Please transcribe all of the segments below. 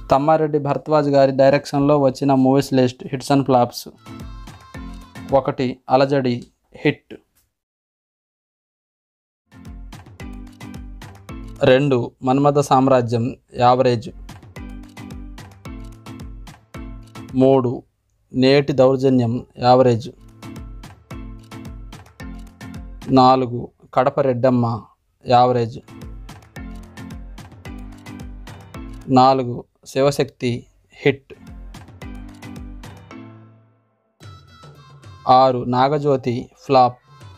తమ్మారెడ్డి భరద్వాజ్ గారి డైరెక్షన్లో వచ్చిన movies list hits and flops ఒకటి అలజడి హిట్ రెండు మన్మథ సామ్రాజ్యం యావరేజ్ మూడు నేటి దౌర్జన్యం యావరేజ్ నాలుగు కడప రెడ్డమ్మ యావరేజ్ నాలుగు శివశక్తి హిట్ ఆరు నాగజ్యోతి ఫ్లాప్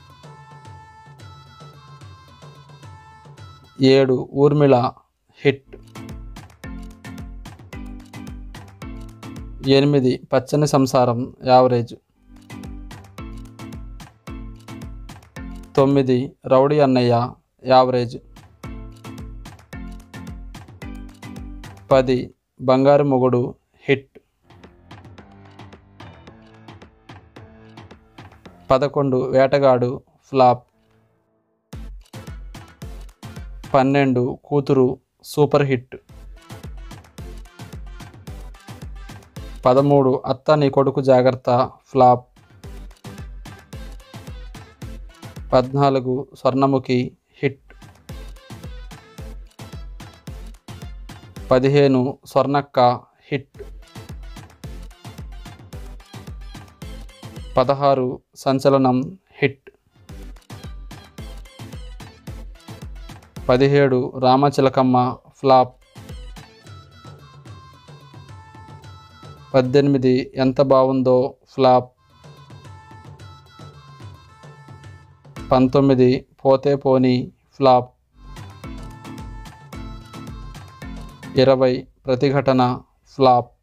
ఏడు ఊర్మిళ హిట్ ఎనిమిది పచ్చని సంసారం యావరేజ్ తొమ్మిది రౌడీ అన్నయ్య యావరేజ్ పది బంగారు మొగుడు హిట్ పదకొండు వేటగాడు ఫ్లాప్ పన్నెండు కూతురు సూపర్ హిట్ పదమూడు అత్త నీ కొడుకు జాగ్రత్త ఫ్లాప్ పద్నాలుగు స్వర్ణముఖి హిట్ పదిహేను స్వర్ణక్క హిట్ పదహారు సంచలనం హిట్ పదిహేడు రామచిలకమ్మ ఫ్లాప్ పద్దెనిమిది ఎంత బాగుందో ఫ్లాప్ పంతొమ్మిది పోతే పోని ఫ్లాప్ ఇరవై ప్రతిఘటన ఫ్లాప్